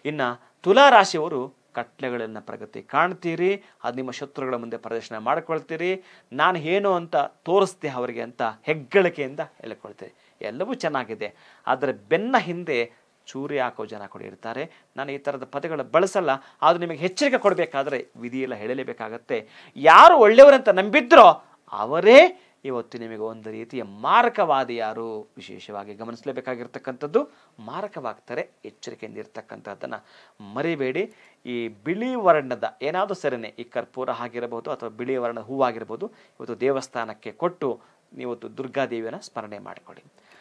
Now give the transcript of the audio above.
ಇನ್ನು ತುಲಾ ರಾಶಿಯವರು ಕಟ್ಲೆಗಳನ್ನು ಪ್ರಗತಿ ಕಾಣ್ತೀರಿ ಅದು ನಿಮ್ಮ ಶತ್ರುಗಳ ಮುಂದೆ ಪ್ರದರ್ಶನ ಮಾಡಿಕೊಳ್ತೀರಿ ನಾನು ಏನು ಅಂತ ತೋರಿಸ್ದೆ ಅವರಿಗೆ ಅಂತ ಹೆಗ್ಗಳಿಕೆಯಿಂದ ಹೇಳ್ಕೊಳ್ತೀರಿ ಎಲ್ಲವೂ ಚೆನ್ನಾಗಿದೆ ಆದರೆ ಬೆನ್ನ ಹಿಂದೆ ಚೂರಿ ಹಾಕೋ ಜನ ಕೂಡ ಇರ್ತಾರೆ ನಾನು ಈ ಥರದ ಪದಗಳು ಬಳಸಲ್ಲ ಆದರೂ ನಿಮಗೆ ಎಚ್ಚರಿಕೆ ಕೊಡಬೇಕಾದ್ರೆ ವಿಧಿಯೆಲ್ಲ ಹೇಳಲೇಬೇಕಾಗತ್ತೆ ಯಾರು ಒಳ್ಳೆಯವರಂತ ನಂಬಿದ್ರೋ ಅವರೇ ಇವತ್ತು ನಿಮಗೆ ಒಂದು ರೀತಿಯ ಮಾರಕವಾದಿ ಯಾರು ವಿಶೇಷವಾಗಿ ಗಮನಿಸಲೇಬೇಕಾಗಿರ್ತಕ್ಕಂಥದ್ದು ಮಾರಕವಾಗ್ತಾರೆ ಎಚ್ಚರಿಕೆಯಿಂದ ಇರ್ತಕ್ಕಂಥದ್ದನ್ನು ಮರಿಬೇಡಿ ಈ ಬಿಳಿ ವರ್ಣದ ಏನಾದರೂ ಸರಿನೇ ಈ ಕರ್ಪೂರ ಆಗಿರಬಹುದು ಅಥವಾ ಬಿಳಿ ವರ್ಣದ ಹೂವಾಗಿರ್ಬೋದು ಇವತ್ತು ದೇವಸ್ಥಾನಕ್ಕೆ ಕೊಟ್ಟು ನೀವು ದುರ್ಗಾದೇವಿಯನ್ನು ಸ್ಮರಣೆ ಮಾಡಿಕೊಳ್ಳಿ